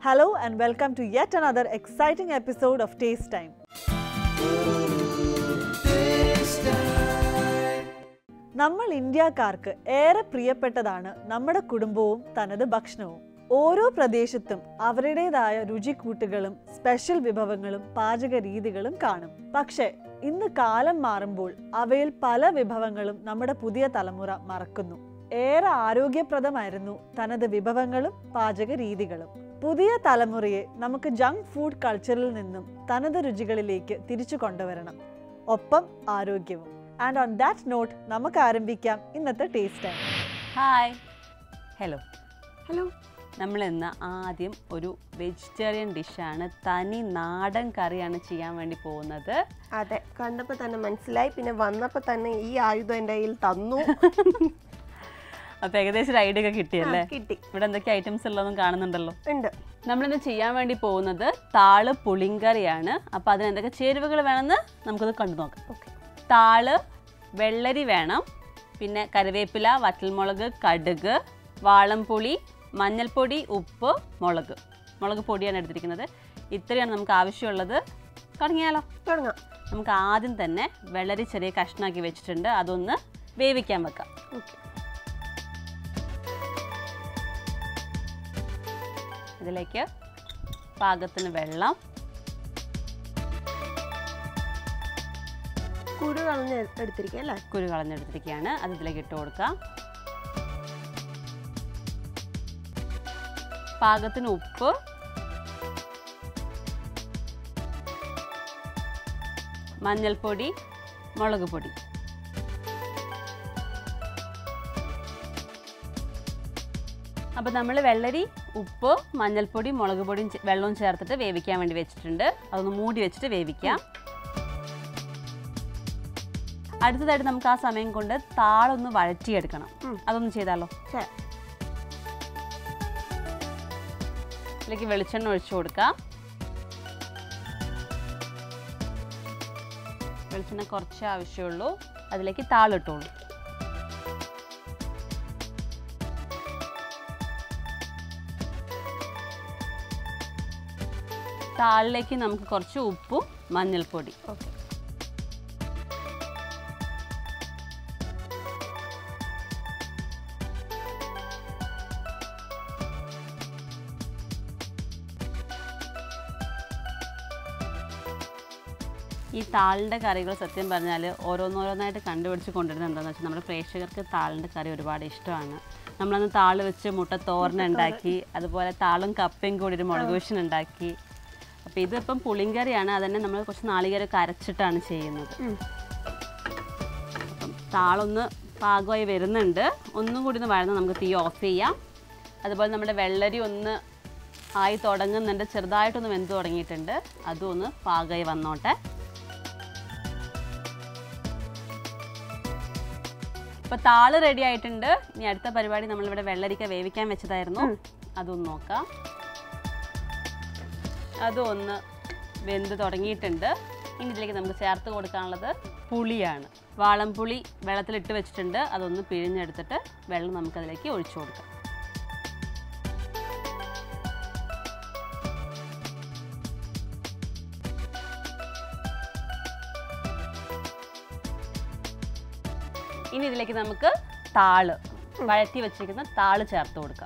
Hello and welcome to yet another exciting episode of Taste Time. നമ്മൾ ഇന്ത്യക്കാർക്ക് ഏറെ പ്രിയപ്പെട്ടതാണ് നമ്മുടെ കുടുംബവും തനത് ഭക്ഷണവും ഓരോ പ്രദേശത്തും അവരുടേതായ രുചിക്കൂട്ടുകളും സ്പെഷ്യൽ വിഭവങ്ങളും പാചക രീതികളും കാണും പക്ഷേ ഇന്ന് കാലം മാറുമ്പോൾ അവയിൽ പല വിഭവങ്ങളും നമ്മുടെ പുതിയ തലമുറ മറക്കുന്നു ഏറെ ആരോഗ്യപ്രദമായിരുന്നു തനത് വിഭവങ്ങളും പാചക രീതികളും പുതിയ തലമുറയെ നമുക്ക് ജങ്ക് ഫുഡ് കൾച്ചറിൽ നിന്നും തനത് രുചികളിലേക്ക് തിരിച്ചു കൊണ്ടുവരണം ഒപ്പം ആരോഗ്യവും ആൻഡ് ഓൺ ദാറ്റ് നോട്ട് നമുക്ക് ആരംഭിക്കാം ഇന്നത്തെ taste time hi hello hello നമ്മൾ ഇന്ന് ആദ്യം ഒരു വെജിറ്റേറിയൻ ഡിഷാണ് തനി നാടൻ കറിയാണ് ചെയ്യാൻ വേണ്ടി പോകുന്നത് അതെ കണ്ടപ്പോൾ തന്നെ മനസ്സിലായി പിന്നെ വന്നപ്പോൾ തന്നെ ഈ ആയുധം എൻ്റെ കയ്യിൽ തന്നു അപ്പോൾ ഏകദേശം ഒരു ഐഡിയ ഒക്കെ കിട്ടിയല്ലേ ആ, കിട്ടി ഇവിടെ എന്തൊക്കെ ഐറ്റംസ് ഉള്ളതും കാണുന്നുണ്ടല്ലോ ഉണ്ട് നമ്മളിന്ന് ചെയ്യാൻ വേണ്ടി പോകുന്നത് താള് പുളിങ്കറിയാണ് അപ്പോൾ അതിന് എന്തൊക്കെ ചേരുവകൾ വേണമെന്ന് നമുക്കത് കണ്ടു നോക്കാം ഓക്കെ താള് വെള്ളരി വേണം പിന്നെ കറിവേപ്പില വറ്റൽമുളക് കടുക് വാളംപുളി മഞ്ഞൾപ്പൊടി ഉപ്പ് മുളക് മുളക് പൊടിയാണ് എടുത്തിരിക്കുന്നത് ഇത്രയാണ് നമുക്ക് ആവശ്യമുള്ളത് തുടങ്ങിയാലോ തുടങ്ങാം നമുക്ക് ആദ്യം തന്നെ വെള്ളരി ചെറിയ കഷ്ണാക്കി വെച്ചിട്ടുണ്ട് അതൊന്ന് വേവിക്കാൻ വെക്കാം ഓക്കെ ഇതിലേക്ക് പാകത്തിന് വെള്ളം കുരു കളഞ്ഞ് എടുത്തിരിക്കുക അല്ലേ കുരു കളഞ്ഞെടുത്തിരിക്കുകയാണ് അത് ഇതിലേക്ക് ഇട്ട് കൊടുക്കാം പാകത്തിന് ഉപ്പ് മഞ്ഞൾപ്പൊടി മുളക് പൊടി അപ്പോൾ നമ്മൾ വെള്ളരി ഉപ്പ് മഞ്ഞൾപ്പൊടി മുളക് പൊടിയും ചേ- വെള്ളവും ചേർത്തിട്ട് വേവിക്കാൻ വേണ്ടി വെച്ചിട്ടുണ്ട് അതൊന്ന് മൂടി വെച്ചിട്ട് വേവിക്കാം അടുത്തതായിട്ട് നമുക്ക് ആ സമയം കൊണ്ട് താളൊന്ന് വഴറ്റിയെടുക്കണം ഉം. അതൊന്ന് ചെയ്താലോ ചേ ഇതിലേക്ക് വെളിച്ചെണ്ണ ഒഴിച്ചു കൊടുക്കാം വെളിച്ചെണ്ണ കുറച്ച് ആവശ്യമുള്ളൂ അതിലേക്ക് താളിട്ടോളൂ താളിലേക്ക് നമുക്ക് കുറച്ച് ഉപ്പും മഞ്ഞൾപ്പൊടി ഓക്കെ ഈ താളിൻ്റെ കറികൾ സത്യം പറഞ്ഞാൽ ഓരോന്നോരോന്നായിട്ട് കണ്ടുപിടിച്ച് കൊണ്ടുവരുന്നത് എന്താണെന്ന് വെച്ചാൽ നമ്മുടെ പ്രേക്ഷകർക്ക് താളിൻ്റെ കറി ഒരുപാട് ഇഷ്ടമാണ് നമ്മളന്ന് താള് വെച്ച് മുട്ട തോരൻ ഉണ്ടാക്കി അതുപോലെ താളും കപ്പയും കൂടി ഒരു മുളക് വെഷൻ ഉണ്ടാക്കി അപ്പോൾ ഇതിപ്പം പുളിങ്കറിയാണ് അതന്നെ നമ്മൾ കുറച്ച് നാളികേരമൊക്കെ അരച്ചിട്ടാണ് ചെയ്യുന്നത് അപ്പം താളൊന്ന് പാകമായി വരുന്നുണ്ട് ഒന്നും കൂടി ഒന്ന് വഴന്ന് നമുക്ക് തീ ഓഫ് ചെയ്യാം അതുപോലെ നമ്മുടെ വെള്ളരി ഒന്ന് ആയി തുടങ്ങുന്നുണ്ട് ചെറുതായിട്ടൊന്ന് വെന്ത് തുടങ്ങിയിട്ടുണ്ട് അതും ഒന്ന് പാകമായി വന്നോട്ടെ ഇപ്പൊ താള് റെഡി ആയിട്ടുണ്ട് ഇനി അടുത്ത പരിപാടി നമ്മളിവിടെ വെള്ളരിക്ക വേവിക്കാൻ വെച്ചതായിരുന്നു അതൊന്ന് നോക്കാം അതും ഒന്ന് വെന്ത് തുടങ്ങിയിട്ടുണ്ട് ഇനി ഇതിലേക്ക് നമുക്ക് ചേർത്ത് കൊടുക്കാനുള്ളത് പുളിയാണ് വാളംപുളി വെള്ളത്തിലിട്ട് വെച്ചിട്ടുണ്ട് അതൊന്ന് പിഴിഞ്ഞെടുത്തിട്ട് വെള്ളം നമുക്കതിലേക്ക് ഒഴിച്ചു കൊടുക്കാം ഇനി ഇതിലേക്ക് നമുക്ക് താള് വഴറ്റി വെച്ചിരിക്കുന്ന താള് ചേർത്ത് കൊടുക്കാം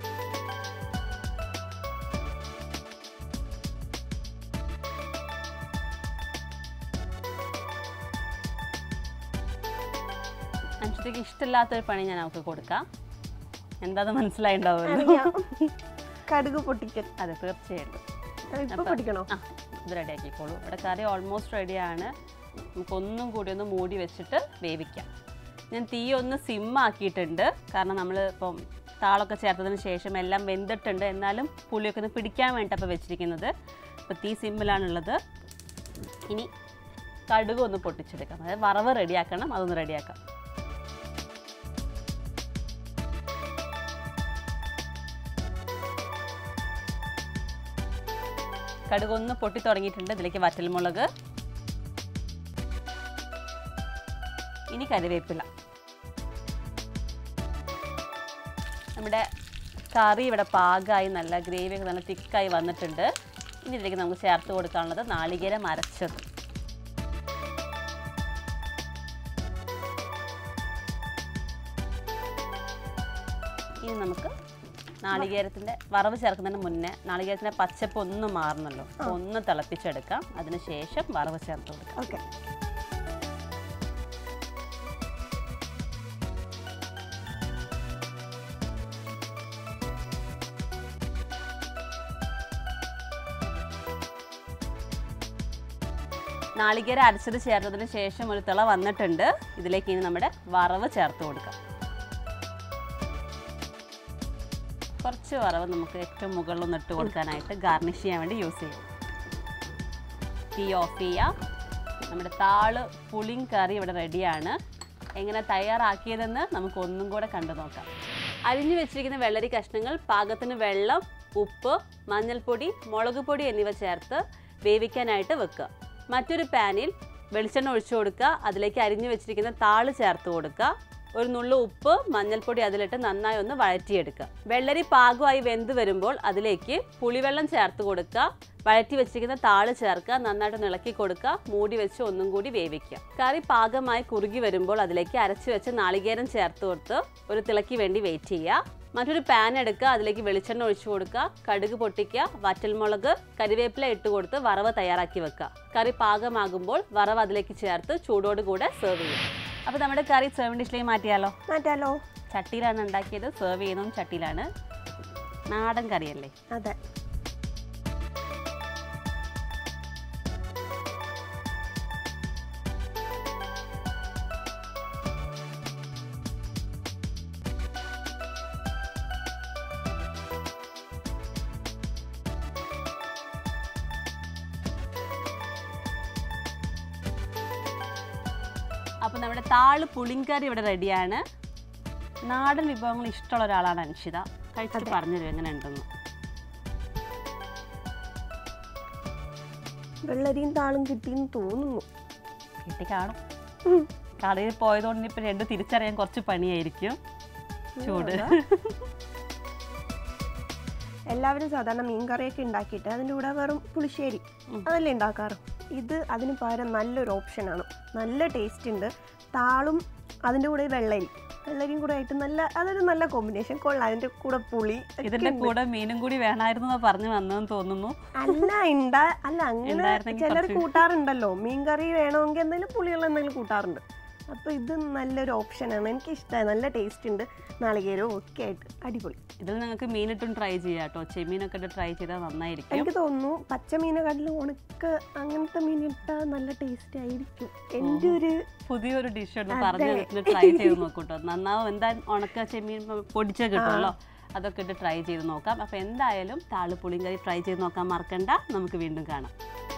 അഞ്ചത്തേക്ക് ഇഷ്ടമില്ലാത്തൊരു പണി ഞാൻ അവൾക്ക് കൊടുക്കാം എന്താന്ന് മനസ്സിലായിണ്ടാവുമല്ലോ അറിയാം കടുക് പൊട്ടിക്കൽ അതെ തീർച്ചയായിട്ടും ഇപ്പൊ പൊട്ടിക്കണോ ആ ഇത് റെഡി ആക്കിക്കോളൂ ഇവിടെ കറി ഓൾമോസ്റ്റ് റെഡിയാണ് നമുക്കൊന്നും കൂടി ഒന്ന് മൂടി വെച്ചിട്ട് വേവിക്കാം ഞാൻ തീ ഒന്ന് സിം ആക്കിയിട്ടുണ്ട് കാരണം നമ്മൾ ഇപ്പം താളൊക്കെ ചേർത്തതിന് ശേഷം എല്ലാം വെന്തിട്ടുണ്ട് എന്നാലും പുളിയൊക്കെ ഒന്ന് പിടിക്കാൻ വേണ്ടിയിട്ടപ്പോൾ വെച്ചിരിക്കുന്നത് അപ്പോൾ തീ സിമ്മിലാണുള്ളത് ഇനി കടുക് ഒന്ന് പൊട്ടിച്ചെടുക്കാം അതായത് വറവ് റെഡിയാക്കണം അതൊന്ന് റെഡിയാക്കാം കടുക് ഒന്ന് പൊട്ടി തുടങ്ങിയിട്ടുണ്ട് ഇതിലേക്ക് വറ്റൽമുളക് ഇനി കറിവേപ്പില നമ്മുടെ കറി ഇവിടെ പാകമായി നല്ല ഗ്രേവി ഒക്കെ നല്ല തിക്കായി വന്നിട്ടുണ്ട് ഇനി ഇതിലേക്ക് നമുക്ക് ചേർത്ത് കൊടുക്കാനുള്ളത് നാളികേരം അരച്ചത് ഇനി നമുക്ക് നാളികേരത്തിൻ്റെ വറവ് ചേർക്കുന്നതിന് മുന്നേ നാളികേരത്തിൻ്റെ പച്ചപ്പ് ഒന്ന് മാറുന്നല്ലോ അപ്പോൾ ഒന്ന് തിളപ്പിച്ചെടുക്കാം അതിന് ശേഷം വറവ് ചേർത്ത് കൊടുക്കാം ഓക്കെ നാളികേരം അരച്ചത് ചേർത്തതിന് ശേഷം ഒരു തിള വന്നിട്ടുണ്ട് ഇതിലേക്ക് ഇനി നമ്മുടെ വറവ് ചേർത്ത് കൊടുക്കാം കുറച്ച് വറവ് നമുക്ക് ഏറ്റവും മുകളിൽ ഒന്ന് ഇട്ട് കൊടുക്കാനായിട്ട് ഗാർണിഷ് ചെയ്യാൻ വേണ്ടി യൂസ് ചെയ്യും തീ ഓഫ് ചെയ്യാം നമ്മുടെ താള് പുളിങ് കറി ഇവിടെ റെഡിയാണ് എങ്ങനെ തയ്യാറാക്കിയതെന്ന് നമുക്ക് ഒന്നും കൂടെ കണ്ടു നോക്കാം അരിഞ്ഞു വെച്ചിരിക്കുന്ന വെള്ളരി കഷ്ണങ്ങൾ പാകത്തിന് വെള്ളം ഉപ്പ് മഞ്ഞൾപ്പൊടി മുളക് പൊടി എന്നിവ ചേർത്ത് വേവിക്കാനായിട്ട് വെക്കുക മറ്റൊരു പാനിൽ വെളിച്ചെണ്ണ ഒഴിച്ചു കൊടുക്കുക അതിലേക്ക് അരിഞ്ഞു വെച്ചിരിക്കുന്ന താള് ചേർത്ത് കൊടുക്കുക ഒരു നുള്ളു ഉപ്പ് മഞ്ഞൾപ്പൊടി അതിലിട്ട് നന്നായി ഒന്ന് വഴറ്റിയെടുക്കുക വെള്ളരി പാകമായി വെന്ത് വരുമ്പോൾ അതിലേക്ക് പുളിവെള്ളം ചേർത്ത് കൊടുക്കുക വഴറ്റി വെച്ചിരിക്കുന്ന താള് ചേർക്കുക നന്നായിട്ട് ഇളക്കി കൊടുക്കുക മൂടി വെച്ച് ഒന്നും കൂടി വേവിക്കുക കറി പാകമായി കുറുകി വരുമ്പോൾ അതിലേക്ക് അരച്ചു വെച്ച് നാളികേരം ചേർത്ത് കൊടുത്ത് ഒരു തിളക്കി വേണ്ടി വെയിറ്റ് ചെയ്യുക മറ്റൊരു പാൻ എടുക്കുക അതിലേക്ക് വെളിച്ചെണ്ണ ഒഴിച്ചു കൊടുക്കുക കടുക് പൊട്ടിക്കുക വറ്റൽമുളക് കരിവേപ്പില ഇട്ട് കൊടുത്ത് വറവ് തയ്യാറാക്കി വെക്കുക കറി പാകമാകുമ്പോൾ വറവ് അതിലേക്ക് ചേർത്ത് ചൂടോട് കൂടെ സെർവ് ചെയ്യും അപ്പോൾ നമ്മുടെ കറി സെർവ് ഡിഷിലേക്ക് മാറ്റിയാലോ മാറ്റാലോ ചട്ടിയിലാണ് ഉണ്ടാക്കിയത് സെർവ് ചെയ്യുന്നതും ചട്ടിയിലാണ് നാടൻ കറിയല്ലേ അതെ അപ്പോൾ നമ്മുടെ താള് പുളിങ്കറി ഇവിടെ റെഡിയാണ് നാടൻ വിഭവങ്ങൾ ഇഷ്ടമുള്ള ഒരാളാണ് അൻഷിത കഴിച്ചിട്ട് പറഞ്ഞുതരും എങ്ങനെ ഉണ്ടെന്ന് വെള്ളരിയും താളും കിട്ടിയെന്ന് തോന്നുന്നു കിട്ടി കാണും കടയിൽ പോയതുകൊണ്ട് ഇനിയിപ്പോൾ രണ്ടും തിരിച്ചറിയാൻ കുറച്ച് പണിയായിരിക്കും ചൂട് എല്ലാവരും സാധാരണ മീൻ കറിയൊക്കെ ഉണ്ടാക്കിയിട്ട് അതിൻ്റെ കൂടെ വെറും പുളിശ്ശേരി അതല്ലേ ഉണ്ടാക്കാറ് ഇത് അതിന് പകരം നല്ലൊരു ഓപ്ഷനാണ് നല്ല ടേസ്റ്റ് ഉണ്ട് താളും അതിൻ്റെ കൂടെ വെള്ളരി വെള്ളരിയും കൂടെ ആയിട്ട് നല്ല അതൊരു നല്ല കോമ്പിനേഷൻ കൊള്ളാം അതിൻ്റെ കൂടെ പുളി ഒക്കെ ഇതിന്റെ ഉണ്ട്. കൂടെ മീനും കൂടി വേണമായിരുന്നു എന്ന് പറഞ്ഞു വന്നതെന്ന് തോന്നുന്നു അല്ല ഉണ്ടാ അല്ല അങ്ങനെ ഉണ്ടായിരുന്നെങ്കിൽ ചിലർ കുറച്ച് കൂട്ടാറുണ്ടല്ലോ മീൻ കറി വേണമെങ്കിൽ എന്തെങ്കിലും പുളിയുള്ള എന്തെങ്കിലും കൂട്ടാറുണ്ട് അപ്പോൾ ഇത് നല്ലൊരു ഓപ്ഷനാണ് എനിക്ക് ഇഷ്ടമായി നല്ല ടേസ്റ്റ് ഉണ്ട് നാളികേരവും ഒക്കെ ആയിട്ട് അടിപൊളി ഇതിൽ നിങ്ങൾക്ക് മീനിട്ടും ട്രൈ ചെയ്യാം കേട്ടോ ചെമ്മീനൊക്കെ ഇട്ട് ട്രൈ ചെയ്താൽ നന്നായിരിക്കും എനിക്ക് തോന്നുന്നു പച്ച മീനെക്കാട്ടിലും ഉണക്ക അങ്ങനത്തെ മീൻ ഇട്ടാൽ നല്ല ടേസ്റ്റ് ആയിരിക്കും എൻ്റെ ഒരു പുതിയൊരു ഡിഷ് ഒന്ന് അതെ. പറഞ്ഞു തന്നിട്ട് ട്രൈ ചെയ്ത് നോക്കൂട്ടോ നന്നാവും എന്താ ഉണക്ക ചെമ്മീൻ പൊടിച്ച കിട്ടുമല്ലോ അതൊക്കെ ഇട്ട് ട്രൈ ചെയ്ത് നോക്കാം അപ്പോൾ എന്തായാലും താള് പുളിങ്കറി ട്രൈ ചെയ്ത് നോക്കാൻ മറക്കണ്ട നമുക്ക് വീണ്ടും കാണാം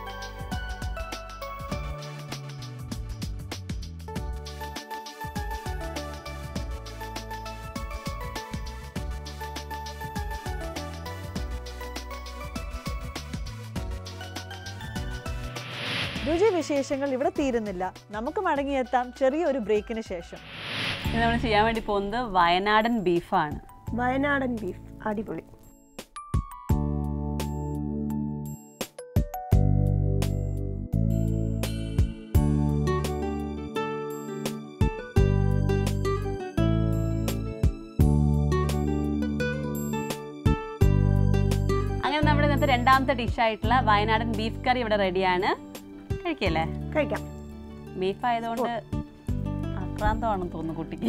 രുചി വിശേഷങ്ങൾ ഇവിടെ തീരുന്നില്ല നമുക്ക് മടങ്ങിയെത്താം ചെറിയൊരു ബ്രേക്കിന് ശേഷം ഇനി നമ്മൾ ചെയ്യാൻ വേണ്ടി പോകുന്നത് വയനാടൻ ബീഫാണ് വയനാടൻ ബീഫ് അടിപൊളി അങ്ങനെ നമ്മുടെ ഇന്നത്തെ രണ്ടാമത്തെ ഡിഷായിട്ടുള്ള വയനാടൻ ബീഫ് കറി ഇവിടെ റെഡിയാണ് കഴിക്കല്ലേ കഴിക്കാം ബീഫ് ആയതുകൊണ്ട് ആക്രാന്തമാണെന്ന് തോന്നുന്നു കുട്ടിക്ക്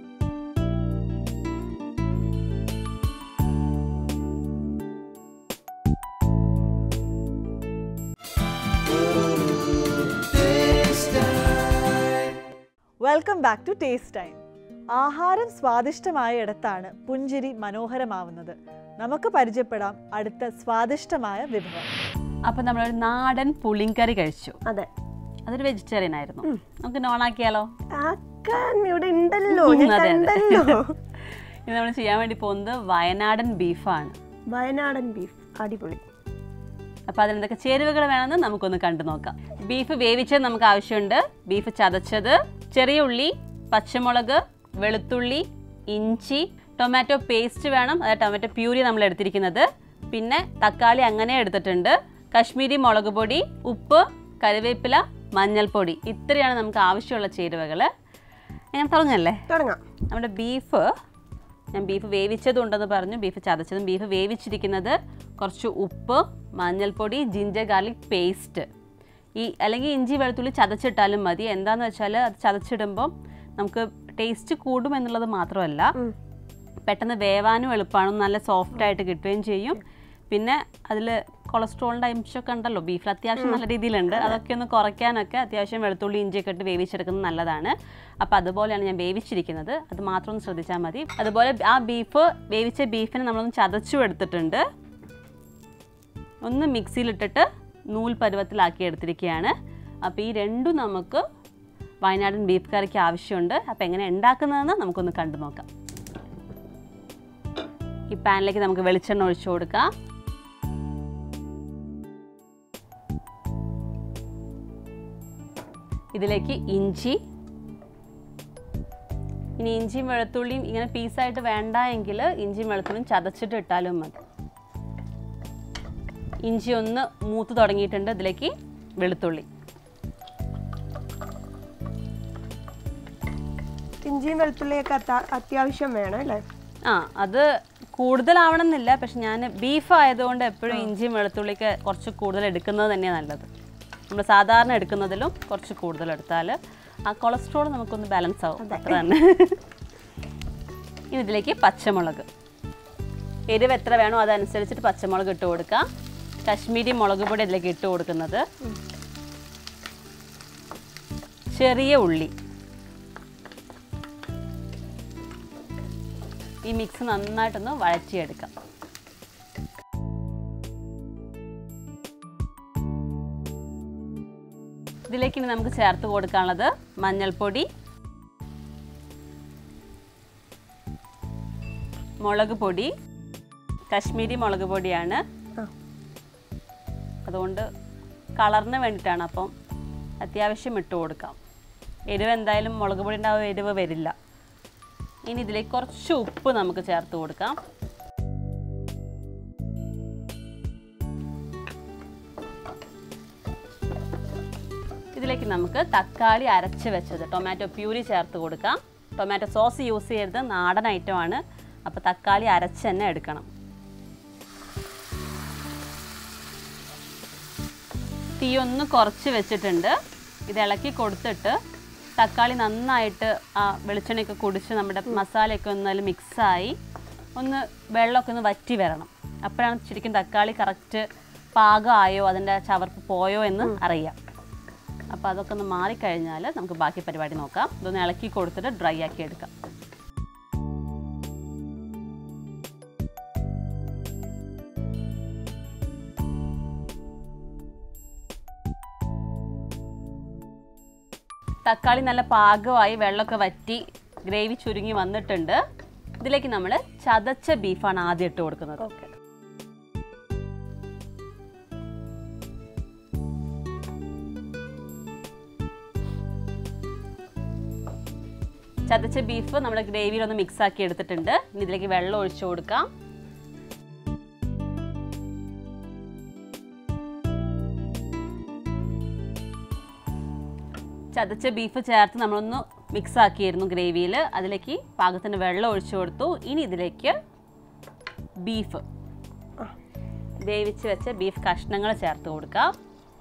welcome back to taste time ആഹാരം സ്വാദിഷ്ടമായ ഇടത്താണ് പുഞ്ചിരി മനോഹരമാവുന്നത് നമുക്ക് പരിചയപ്പെടാം അടുത്ത സ്വാദിഷ്ടമായ വിഭവം അപ്പം നമ്മളൊരു നാടൻ പുളിങ്കറി കഴിച്ചു അതെ അതൊരു വെജിറ്റേറിയൻ ആയിരുന്നു നമുക്ക് നോൺ ആക്കിയാലോ ആക്കാൻ ഇവിടെ ഉണ്ടല്ലോ ഞാൻ അതെ, അതെ. കണ്ടല്ലോ ഇത് നമ്മൾ ചെയ്യാൻ വേണ്ടി പോകുന്നത് വയനാടൻ ബീഫാണ് വയനാടൻ ബീഫ് അടിപൊളി അപ്പോൾ അതിനെന്തൊക്കെ ചേരുവകൾ വേണമെന്ന് നമുക്കൊന്ന് കണ്ടു നോക്കാം ബീഫ് വേവിച്ചത് നമുക്ക് ആവശ്യമുണ്ട് ബീഫ് ചതച്ചത് ചെറിയ ഉള്ളി പച്ചമുളക് വെളുത്തുള്ളി ഇഞ്ചി ടൊമാറ്റോ പേസ്റ്റ് വേണം അതായത് ടൊമാറ്റോ പ്യൂരി നമ്മൾ എടുത്തിരിക്കുന്നത് പിന്നെ തക്കാളി അങ്ങനെ എടുത്തിട്ടുണ്ട് കശ്മീരി മുളക് പൊടി ഉപ്പ് കറിവേപ്പില മഞ്ഞൾപ്പൊടി ഇത്രയാണ് നമുക്ക് ആവശ്യമുള്ള ചേരുവകൾ ഞാൻ തുടങ്ങല്ലേ തുടങ്ങാം നമ്മുടെ ബീഫ് ഞാൻ ബീഫ് വേവിച്ചതുണ്ടെന്ന് പറഞ്ഞു ബീഫ് ചതച്ചതും ബീഫ് വേവിച്ചിരിക്കുന്നത് കുറച്ച് ഉപ്പ് മഞ്ഞൾപ്പൊടി ജിഞ്ചർ ഗാർലിക് പേസ്റ്റ് ഈ അല്ലെങ്കിൽ ഇഞ്ചി വെളുത്തുള്ളി ചതച്ചിട്ടാലും മതി എന്താണെന്ന് വെച്ചാൽ അത് ചതച്ചിടുമ്പം നമുക്ക് ടേസ്റ്റ് കൂടും എന്നുള്ളത് മാത്രമല്ല ഉം. പെട്ടെന്ന് വേവാനും എളുപ്പമാണ് നല്ല സോഫ്റ്റ് ആയിട്ട് കിട്ടുകയും ചെയ്യും പിന്നെ അതിൽ കൊളസ്ട്രോളിൻ്റെ അംശമൊക്കെ ഉണ്ടല്ലോ ബീഫിൽ അത്യാവശ്യം നല്ല രീതിയിലുണ്ട് അതൊക്കെ ഒന്ന് കുറയ്ക്കാനൊക്കെ അത്യാവശ്യം വെളുത്തുള്ളി ഇഞ്ചിയൊക്കെ ഇട്ട് വേവിച്ചെടുക്കുന്നത് നല്ലതാണ് അപ്പോൾ അതുപോലെയാണ് ഞാൻ വേവിച്ചിരിക്കുന്നത് അത് മാത്രം ഒന്ന് ശ്രദ്ധിച്ചാൽ മതി അതുപോലെ ആ ബീഫ് വേവിച്ച ബീഫിനെ നമ്മളൊന്ന് ചതച്ചു എടുത്തിട്ടുണ്ട് ഒന്ന് മിക്സിയിലിട്ടിട്ട് നൂൽ പരുവത്തിലാക്കി എടുത്തിരിക്കുകയാണ് അപ്പോൾ ഈ രണ്ടും നമുക്ക് വയനാടൻ ബീഫ് കറിക്ക് ആവശ്യമുണ്ട് അപ്പോൾ എങ്ങനെ ഉണ്ടാക്കുന്നതെന്ന് നമുക്കൊന്ന് കണ്ടു നോക്കാം ഈ പാനിലേക്ക് നമുക്ക് വെളിച്ചെണ്ണ ഒഴിച്ചു കൊടുക്കാം ഇതിലേക്ക് ഇഞ്ചി ഇനി ഇഞ്ചിയും വെളുത്തുള്ളിയും ഇങ്ങനെ പീസായിട്ട് വേണ്ട എങ്കിൽ ഇഞ്ചിയും വെളുത്തുള്ളിയും ചതച്ചിട്ട് ഇട്ടാലും മതി ഇഞ്ചി ഒന്ന് മൂത്ത് തുടങ്ങിയിട്ടുണ്ട് ഇതിലേക്ക് വെളുത്തുള്ളി ഇഞ്ചിയും വെളുത്തുള്ളിയൊക്കെ അത്ത- അത്യാവശ്യം വേണം അല്ലേ ആ അത് കൂടുതലാവണമെന്നില്ല പക്ഷെ ഞാൻ ബീഫ് ആയതുകൊണ്ട് എപ്പോഴും ഇഞ്ചിയും വെളുത്തുള്ളിക്ക് കുറച്ച് കൂടുതൽ എടുക്കുന്നത് തന്നെയാണ് നല്ലത് നമ്മൾ സാധാരണ എടുക്കുന്നതിലും കുറച്ച് കൂടുതൽ എടുത്താൽ ആ കൊളസ്ട്രോൾ നമുക്കൊന്ന് ബാലൻസ് ആവും അത്ര തന്നെ ഇനി ഇതിലേക്ക് പച്ചമുളക് എരിവ് എത്ര വേണോ അതനുസരിച്ചിട്ട് പച്ചമുളക് ഇട്ട് കൊടുക്കാം കശ്മീരി മുളക് പൊടി ഇതിലേക്ക് ഇട്ട് കൊടുക്കുന്നത് ചെറിയ ഉള്ളി ഈ മിക്സ് നന്നായിട്ടൊന്ന് വഴറ്റിയെടുക്കാം ഇതിലേക്ക് ഇനി നമുക്ക് ചേർത്ത് കൊടുക്കാനുള്ളത് മഞ്ഞൾപ്പൊടി മുളക് പൊടി കശ്മീരി മുളക് പൊടിയാണ് ആ. അതുകൊണ്ട് കളറിന് വേണ്ടിയിട്ടാണ് അപ്പം അത്യാവശ്യം ഇട്ട് കൊടുക്കാം എരിവ് എന്തായാലും മുളക് പൊടി ഉണ്ടാവും എരിവ് വരില്ല ഇനി ഇതിലേക്ക് കുറച്ച് ഉപ്പ് നമുക്ക് ചേർത്ത് കൊടുക്കാം ഇതിലേക്ക് നമുക്ക് തക്കാളി അരച്ച് വെച്ചത് ടൊമാറ്റോ പ്യൂരി ചേർത്ത് കൊടുക്കാം ടൊമാറ്റോ സോസ് യൂസ് ചെയ്യരുത് നാടൻ ഐറ്റമാണ് അപ്പോൾ തക്കാളി അരച്ച് തന്നെ എടുക്കണം തീ ഒന്ന് കുറച്ച് വെച്ചിട്ടുണ്ട് ഇത് ഇളക്കി കൊടുത്തിട്ട് തക്കാളി നന്നായിട്ട് ആ വെളിച്ചെണ്ണയൊക്കെ കുടിച്ച് നമ്മുടെ മസാലയൊക്കെ ഒന്ന് അതിൽ മിക്സായി ഒന്ന് വെള്ളമൊക്കെ ഒന്ന് വറ്റി വരണം അപ്പോഴാണ് ശരിക്കും തക്കാളി കറക്റ്റ് പാകമായോ അതിൻ്റെ ചവർപ്പ് പോയോ എന്ന് അറിയാം അപ്പോൾ അതൊക്കെ ഒന്ന് മാറിക്കഴിഞ്ഞാൽ നമുക്ക് ബാക്കി പരിപാടി നോക്കാം ഇതൊന്ന് ഇളക്കി കൊടുത്തിട്ട് ഡ്രൈ ആക്കി എടുക്കാം തക്കാളി നല്ല പാകമായി വെള്ളമൊക്കെ വറ്റി ഗ്രേവി ചുരുങ്ങി വന്നിട്ടുണ്ട് ഇതിലേക്ക് നമ്മൾ ചതച്ച ബീഫാണ് ആദ്യം ഇട്ട് കൊടുക്കുന്നത് ഓക്കെ ചതച്ച ബീഫ് നമ്മുടെ ഗ്രേവിയിൽ ഒന്ന് മിക്സ് ആക്കി എടുത്തിട്ടുണ്ട് ഇനി ഇതിലേക്ക് വെള്ളം ഒഴിച്ചു കൊടുക്കാം ചതച്ച ബീഫ് ചേർത്ത് നമ്മളൊന്ന് മിക്സ് ആക്കിയിരുന്നു ഗ്രേവിയിൽ അതിലേക്ക് പാകത്തിന് വെള്ളം ഒഴിച്ചു കൊടുത്തു ഇനി ഇതിലേക്ക് ബീഫ് വേവിച്ച് വെച്ച ബീഫ് കഷ്ണങ്ങൾ ചേർത്ത് കൊടുക്കാം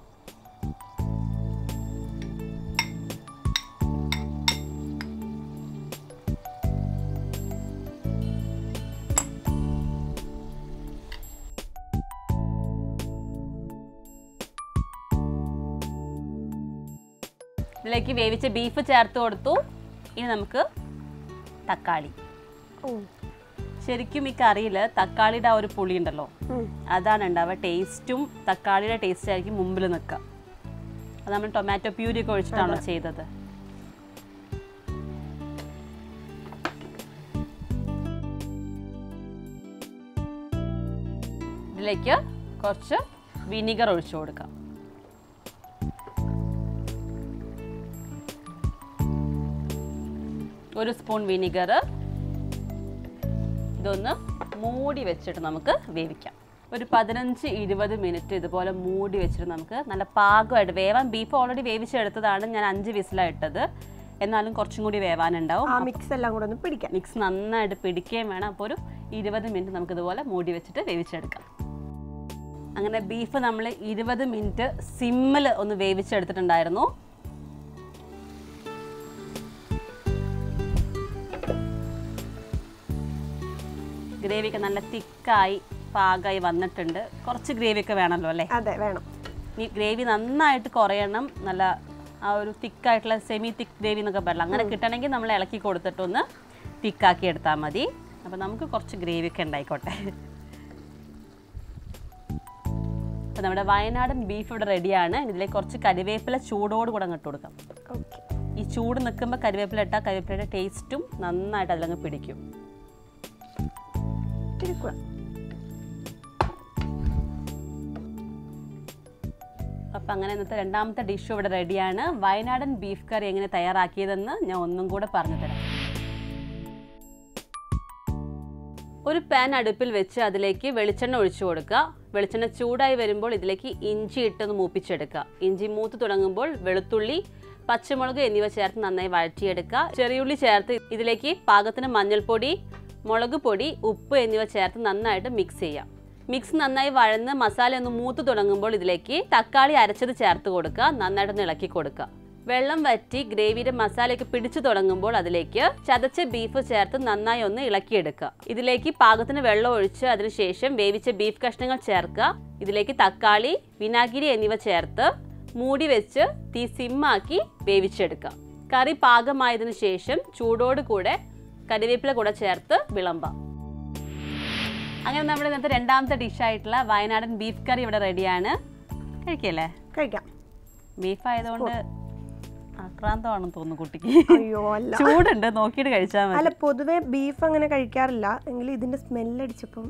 ഇതിലേക്ക് വേവിച്ച ബീഫ് ചേർത്ത് കൊടുത്തു ഇനി നമുക്ക് തക്കാളി ഓ ശരിക്കും ഈ കറിയിൽ തക്കാളിയുടെ ആ ഒരു പുളി ഉണ്ടല്ലോ ഉം. അതാണ് ഉണ്ടാവുക ടേസ്റ്റും തക്കാളിയുടെ ടേസ്റ്റ് ആയിരിക്കും മുമ്പിൽ നിൽക്കുക അത് നമ്മൾ ടൊമാറ്റോ പ്യൂരി ഒക്കെ ഒഴിച്ചിട്ടാണല്ലോ ചെയ്തത് ഇതിലേക്ക് കുറച്ച് വിനീഗർ ഒഴിച്ചു കൊടുക്കാം ഒരു സ്പൂൺ വിനീഗർ ഇതൊന്ന് മൂടി വെച്ചിട്ട് നമുക്ക് വേവിക്കാം ഒരു പതിനഞ്ച് ഇരുപത് മിനിറ്റ് ഇതുപോലെ മൂടി വെച്ചിട്ട് നമുക്ക് നല്ല പാകമായിട്ട് വേവാൻ ബീഫ് ഓൾറെഡി വേവിച്ചെടുത്തതാണ് ഞാൻ അഞ്ച് വിസിലാണ് ഇട്ടത് എന്നാലും കുറച്ചും കൂടി വേവാനുണ്ടാവും ആ മിക്സ് എല്ലാം കൂടെ ഒന്ന് പിടിക്കാം മിക്സ് നന്നായിട്ട് പിടിക്കുകയും വേണം അപ്പോൾ ഒരു ഇരുപത് മിനിറ്റ് നമുക്ക് ഇതുപോലെ മൂടി വെച്ചിട്ട് വേവിച്ചെടുക്കാം അങ്ങനെ ബീഫ് നമ്മൾ ഇരുപത് മിനിറ്റ് സിമ്മിൽ ഒന്ന് വേവിച്ചെടുത്തിട്ടുണ്ടായിരുന്നു ഗ്രേവിയൊക്കെ നല്ല തിക്കായി പാകമായി വന്നിട്ടുണ്ട് കുറച്ച് ഗ്രേവിയൊക്കെ വേണമല്ലോ അല്ലേ അതെ വേണം ഈ ഗ്രേവി നന്നായിട്ട് കുറയണം നല്ല ആ ഒരു തിക്കായിട്ടുള്ള സെമി തിക്ക് ഗ്രേവി എന്നൊക്കെ പറയില്ല അങ്ങനെ കിട്ടണമെങ്കിൽ നമ്മൾ ഇളക്കി കൊടുത്തിട്ടൊന്ന് തിക്കാക്കി എടുത്താൽ മതി അപ്പോൾ നമുക്ക് കുറച്ച് ഗ്രേവി ഒക്കെ ഉണ്ടായിക്കോട്ടെ അപ്പോൾ നമ്മുടെ വയനാടൻ ബീഫ് ഇവിടെ റെഡിയാണ് ഇതിലേക്ക് കുറച്ച് കരിവേപ്പില ചൂടോട് കൂടെ അങ്ങോട്ട് കൊടുക്കാം ഓക്കെ ഈ ചൂട് നിൽക്കുമ്പോൾ കരിവേപ്പില ഇട്ടാൽ കരിവേപ്പിലയുടെ ടേസ്റ്റും നന്നായിട്ട് അതിലങ്ങ് പിടിക്കും തിരിക്കുക അപ്പം അങ്ങനെ ഇന്നത്തെ രണ്ടാമത്തെ ഡിഷ് ഇവിടെ റെഡിയാണ് വയനാടൻ ബീഫ് കറി എങ്ങനെ തയ്യാറാക്കിയതെന്ന് ഞാൻ ഒന്നും കൂടെ പറഞ്ഞു തരാം ഒരു പാൻ അടുപ്പിൽ വെച്ച് അതിലേക്ക് വെളിച്ചെണ്ണ ഒഴിച്ചു കൊടുക്കുക വെളിച്ചെണ്ണ ചൂടായി വരുമ്പോൾ ഇതിലേക്ക് ഇഞ്ചി ഇട്ടൊന്ന് മൂപ്പിച്ചെടുക്കുക ഇഞ്ചി മൂത്ത് തുടങ്ങുമ്പോൾ വെളുത്തുള്ളി പച്ചമുളക് എന്നിവ ചേർത്ത് നന്നായി വഴറ്റിയെടുക്കുക ചെറിയുള്ളി ചേർത്ത് ഇതിലേക്ക് പാകത്തിന് മഞ്ഞൾപ്പൊടി മുളക് പൊടി ഉപ്പ് എന്നിവ ചേർത്ത് നന്നായിട്ട് മിക്സ് ചെയ്യാം മിക്സ് നന്നായി വഴന്ന് മസാല ഒന്ന് മൂത്ത് തുടങ്ങുമ്പോൾ ഇതിലേക്ക് തക്കാളി അരച്ചത് ചേർത്ത് കൊടുക്കുക നന്നായിട്ടൊന്ന് ഇളക്കി കൊടുക്കുക വെള്ളം വറ്റി ഗ്രേവിയുടെ മസാലയൊക്കെ പിടിച്ചു തുടങ്ങുമ്പോൾ അതിലേക്ക് ചതച്ച ബീഫ് ചേർത്ത് നന്നായി ഒന്ന് ഇളക്കിയെടുക്കുക ഇതിലേക്ക് പാകത്തിന് വെള്ളം ഒഴിച്ച് അതിനുശേഷം വേവിച്ച ബീഫ് കഷ്ണങ്ങൾ ചേർക്കുക ഇതിലേക്ക് തക്കാളി വിനാഗിരി എന്നിവ ചേർത്ത് മൂടി വെച്ച് തീ സിമ്മാക്കി വേവിച്ചെടുക്കുക കറി പാകമായതിനു ശേഷം ചൂടോട് കൂടെ കരിവേപ്പില കൂടെ ചേർത്ത് വിളമ്പാം അങ്ങനെ നമ്മുടെ ഇന്നത്തെ രണ്ടാമത്തെ ഡിഷായിട്ടുള്ള വയനാടൻ ബീഫ് കറി ഇവിടെ റെഡിയാണ് കഴിക്കല്ലേ കഴിക്കാം ബീഫ് ആയതുകൊണ്ട് ആക്രാന്തമാണെന്ന് തോന്നുന്നു കുട്ടിക്ക് അയ്യോ അല്ല ചൂടുണ്ട് നോക്കിയിട്ട് കഴിച്ചാൽ മതി അല്ല പൊതുവെ ബീഫ് അങ്ങനെ കഴിക്കാറില്ല എങ്കിലും ഇതിന്റെ സ്മെല്ലടിച്ചപ്പം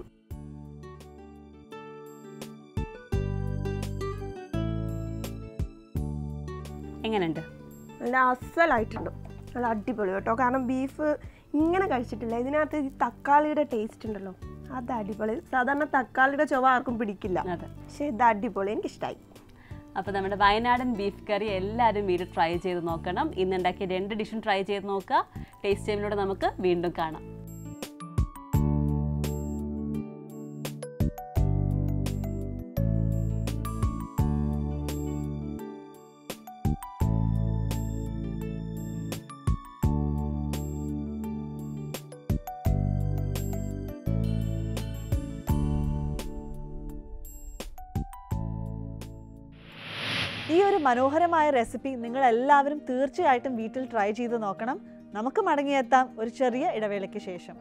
എങ്ങനെയുണ്ട് നല്ല അസലായിട്ടുണ്ട് നല്ല അടിപൊളി കേട്ടോ കാരണം ബീഫ് ഇങ്ങനെ കഴിച്ചിട്ടില്ല ഇതിനകത്ത് ഈ തക്കാളിയുടെ ടേസ്റ്റ് ഉണ്ടല്ലോ അത് അടിപൊളി സാധാരണ തക്കാളിയുടെ ചുവ ആർക്കും പിടിക്കില്ല അതെ പക്ഷെ ഇത് അടിപൊളി എനിക്കിഷ്ടമായി അപ്പോൾ നമ്മുടെ വയനാടൻ ബീഫ് കറി എല്ലാവരും വീട്ടിൽ ട്രൈ ചെയ്ത് നോക്കണം ഇന്നുണ്ടാക്കിയ രണ്ട് ഡിഷും ട്രൈ ചെയ്ത് നോക്കുക ടേസ്റ്റ് ടൈമിലൂടെ നമുക്ക് വീണ്ടും കാണാം ഈ ഒരു മനോഹരമായ റെസിപ്പി നിങ്ങൾ എല്ലാവരും തീർച്ചയായിട്ടും വീട്ടിൽ ട്രൈ ചെയ്ത് നോക്കണം നമുക്ക് മടങ്ങിയെത്താം ഒരു ചെറിയ ഇടവേളയ്ക്ക് ശേഷം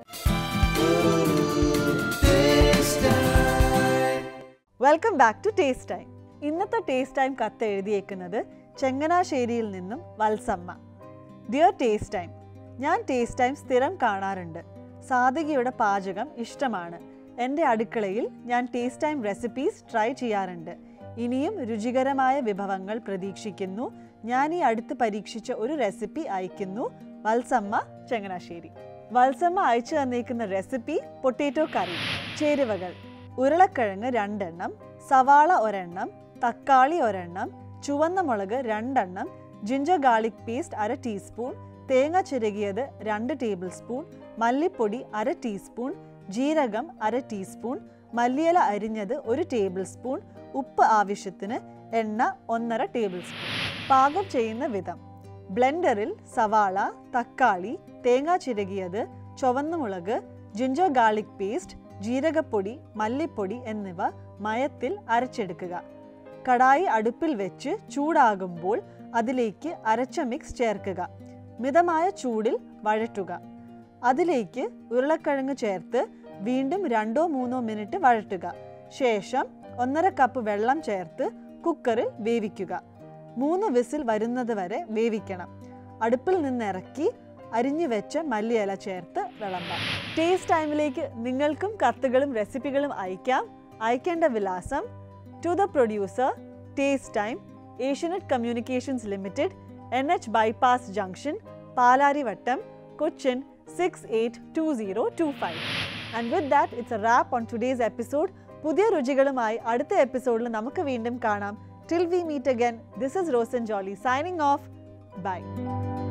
welcome back to taste time ഇന്നത്തെ ടേസ്റ്റ് ടൈം കത്ത് എഴുതിയേക്കുന്നത് ചെങ്ങനാശ്ശേരിയിൽ നിന്നും വത്സമ്മ ഡിയർ ടേസ്റ്റ് ടൈം ഞാൻ ടേസ്റ്റ് ടൈം സ്ഥിരം കാണാറുണ്ട് സാധികയുടെ പാചകം ഇഷ്ടമാണ് എൻ്റെ അടുക്കളയിൽ ഞാൻ ടേസ്റ്റ് ടൈം റെസിപ്പീസ് ട്രൈ ചെയ്യാറുണ്ട് ഇനിയും രുചികരമായ വിഭവങ്ങൾ പ്രതീക്ഷിക്കുന്നു ഞാൻ ഈ അടുത്ത് പരീക്ഷിച്ച ഒരു റെസിപ്പി അയക്കുന്നു വത്സമ്മ ചങ്ങനാശ്ശേരി വത്സമ്മ അയച്ചു തന്നേക്കുന്ന റെസിപ്പി പൊട്ടേറ്റോ കറി ചേരുവകൾ ഉരുളക്കിഴങ്ങ് രണ്ടെണ്ണം സവാള ഒരെണ്ണം തക്കാളി ഒരെണ്ണം ചുവന്ന മുളക് രണ്ടെണ്ണം ജിഞ്ചർ ഗാർലിക് പേസ്റ്റ് അര ടീസ്പൂൺ തേങ്ങ ചിരകിയത് രണ്ട് ടേബിൾ സ്പൂൺ മല്ലിപ്പൊടി അര ടീസ്പൂൺ ജീരകം അര ടീസ്പൂൺ മല്ലിയില അരിഞ്ഞത് ഒരു ടേബിൾ സ്പൂൺ ഉപ്പ് ആവശ്യത്തിന് എണ്ണ ഒന്നര ടേബിൾ സ്പൂൺ പാകം ചെയ്യുന്ന വിധം ബ്ലെൻഡറിൽ സവാള തക്കാളി തേങ്ങ ചിരകിയത് ചുവന്ന മുളക് ജിഞ്ചർ ഗാർലിക് പേസ്റ്റ് ജീരകപ്പൊടി മല്ലിപ്പൊടി എന്നിവ മയത്തിൽ അരച്ചെടുക്കുക കടായി അടുപ്പിൽ വെച്ച് ചൂടാകുമ്പോൾ അതിലേക്ക് അരച്ച മിക്സ് ചേർക്കുക മിതമായ ചൂടിൽ വഴറ്റുക അതിലേക്ക് ഉരുളക്കിഴങ്ങ് ചേർത്ത് വീണ്ടും രണ്ടോ മൂന്നോ മിനിറ്റ് വഴറ്റുക ശേഷം ഒന്നര കപ്പ് വെള്ളം ചേർത്ത് കുക്കറിൽ വേവിക്കുക മൂന്ന് വിസിൽ വരുന്നത് വരെ വേവിക്കണം അടുപ്പിൽ നിന്ന് ഇറക്കി അരിഞ്ഞു വെച്ച മല്ലിയില ചേർത്ത് വിളമ്പാം ടേസ്റ്റ് ടൈമിലേക്ക് നിങ്ങൾക്കും കത്തുകളും റെസിപ്പികളും അയക്കാം അയക്കേണ്ട വിലാസം to the producer taste time Asianet communications limited N H bypass junction Palarivattom Cochin six eight two zero two five and with that it's a wrap on today's episode പുതിയ രുചികളുമായി അടുത്ത എപ്പിസോഡിൽ നമുക്ക് വീണ്ടും കാണാം till we meet again this is Rosan Jolly signing off by